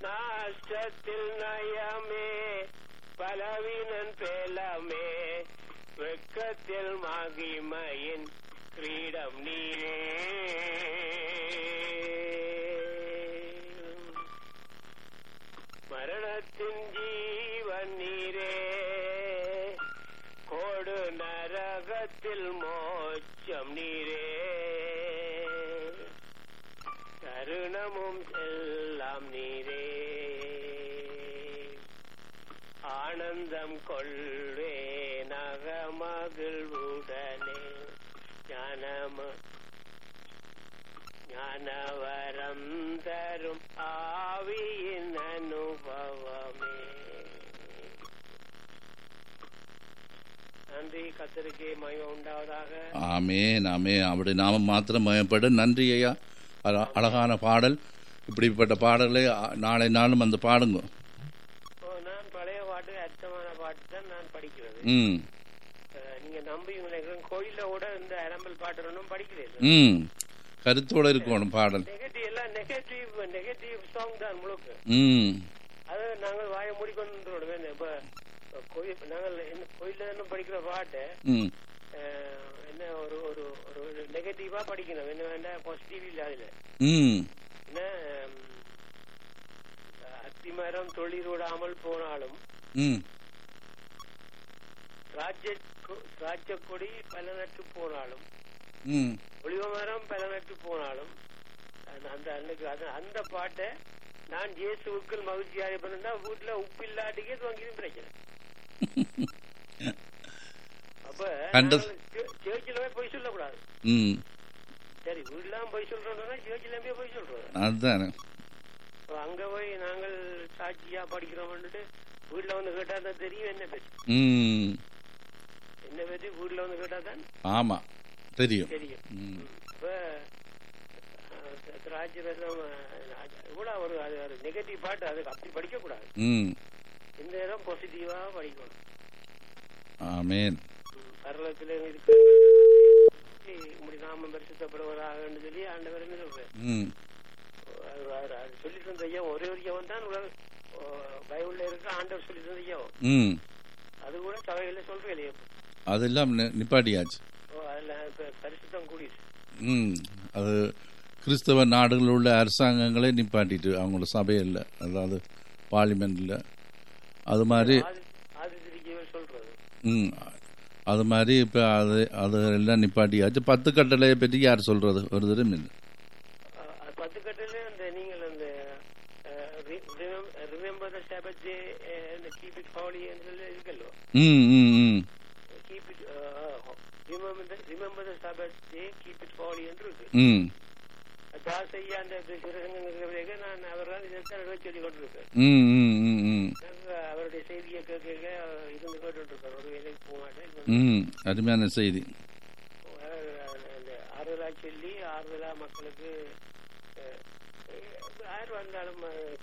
நாசத்தில் நயமே பலவீனன் பேலமே வெக்கத்தில் மகிமையின் கிரீடம் நீரே மரணத்தின் ஜீவன் நீரே கோடு நரகத்தில் மோட்சம் நீரே தருணமும் எல்லாம் நீரே ஆனந்தம் கொள்வே நகமகிழ்வுடனே ஞானம ஞானவரம் தரும் ஆவியின் அனுபவமே நன்றி கத்தருக்கே மயம் உண்டாவதாக ஆமேன் ஆமேன் அப்படி நாம மாத்திரம் மயப்பட நன்றி ஐயா அழ- அழகான பாடல் இப்படிப்பட்ட பாடலை அ- நாளை நாளும் அந்த பாடுங்க ஓ, நான் பழைய பாட்டு அர்த்தமான பாட்டு தான் நான் படிக்கிறது ம் அஹ், நீங்க நம்பி நினைக்கிறேன் கோயில்ல கூட இந்த அரம்பல் பாட்டு ஒன்றும் படிக்கிறேன் ம் கருத்தோட இருக்கணும் பாடல் நெகட்டிவ் எல்லாம் நெகட்டிவ் நெகட்டிவ் சாங் தான் முழுக்க ம் அது நாங்கள் வாயை மூடிக்கொண்டு விடுவேன் இப்ப கோயில் நாங்கள் என்ன கோயில்ல தானே படிக்கிற பாட்டு ம் அஹ், என்ன ஒரு ஒரு ஒரு நெகட்டிவா படிக்கணும் என்ன வேண்டாம் பாசிட்டிவ் இல்ல அதுல ம் என்ன ஹம், அத்திமரம் தொழில் விடாமல் போனாலும் ம் ராஜ்ய ராஜ்ய கொடி பல நட்டு போனாலும் ம் ஒளிவ மரம் பல நட்டு போனாலும் அந்த- அந்த அன்னைக்கு அது அந்த பாட்டை நான் இயேசுவுக்குள் மகிழ்ச்சியாக பண்ணா வீட்டுல உப்பு இல்லாட்டிக்கே துவங்கியும் பிரச்சனை அப்ப கண்ட- சேர்ச்சில போய் பொய் சொல்லக்கூடாது ம் சரி வீட்டுலாம் போய் சொல்றோம்னா சேர்ச்சில போய் பொய் சொல்றோம் அதுதானே அப்ப அங்க போய் நாங்கள் சாட்சியா படிக்கிறோம்னுட்டு வீட்டுல வந்து கேட்டா தான் தெரியும் என்ன பற்றி ம் என்ன பற்றி வீட்டுல வந்து கேட்டா தான் ஆமாம் தெரியும் தெரியும் ம் இப்ப ராஜ்யரசம் கூட ஒரு அது ஒரு நெகட்டிவ் பாட்டு அதுக்கு அப்படி படிக்க கூடாது ம் இந்த நேரம் பாசிட்டிவா படிக்கணும் ஆமேன் பரலத்துல இருக்கு இப்படி நாம பரிசுத்தப்படுவதாக சொல்லி ஆண்டவர் என்ன சொல்றேன் ம் அது- அது- அது சொல்லி தந்த ஐயா ஒரே ஒரு ஐயாவும் தான் உலக பைபிள்ல இருக்க ஆண்டவர் சொல்லி தந்த ஐயாவும் ம் அது கூட சபையில சொல்றேன் இல்லையா அதெல்லாம் நி- நிப்பாட்டியாச்சு ஓ, அதுல இப்ப பரிசுத்தம் கூடிடுச்சு ம் அது கிறிஸ்தவ நாடுகளில் உள்ள அரசாங்கங்களே நிப்பாட்டிட்டு அவங்களோட சபையில் அதாவது பார்லிமெண்ட்டில் அது மாதிரி ஆதி ஆதித்திரிக்கவே சொல்றது ம் அது மாதிரி இப்போ அது அது எல்லாம் நிப்பாட்டியாச்சு பத்து கட்டளையை பற்றி யார் சொல்கிறது ஒரு தரம் இல்லை அஹ் அது பத்து கட்டில அந்த நீங்கள் அந்த remember the Sabbath day keep it holy என்று இருக்கல்லோ ம் ம் ம் keep it remember the Sabbath day keep it holy என்று இருக்கு ம் தாசையா அந்த சிறசங்க நான் அவர் தான் இதை சொல்லி கொண்டிருக்கேன் ம் ம் ம் ம் நாங்க அவருடைய செய்தியை கேட்க கேட்க இருந்து கேட்டு இருக்கோம் ஒரு வேலைக்கு போக மாட்டேன் ம் அருமையான செய்தி அந்த ஆறுதலா சொல்லி ஆறுதலா மக்களுக்கு அஹ், யார் வந்தாலும் அஹ்,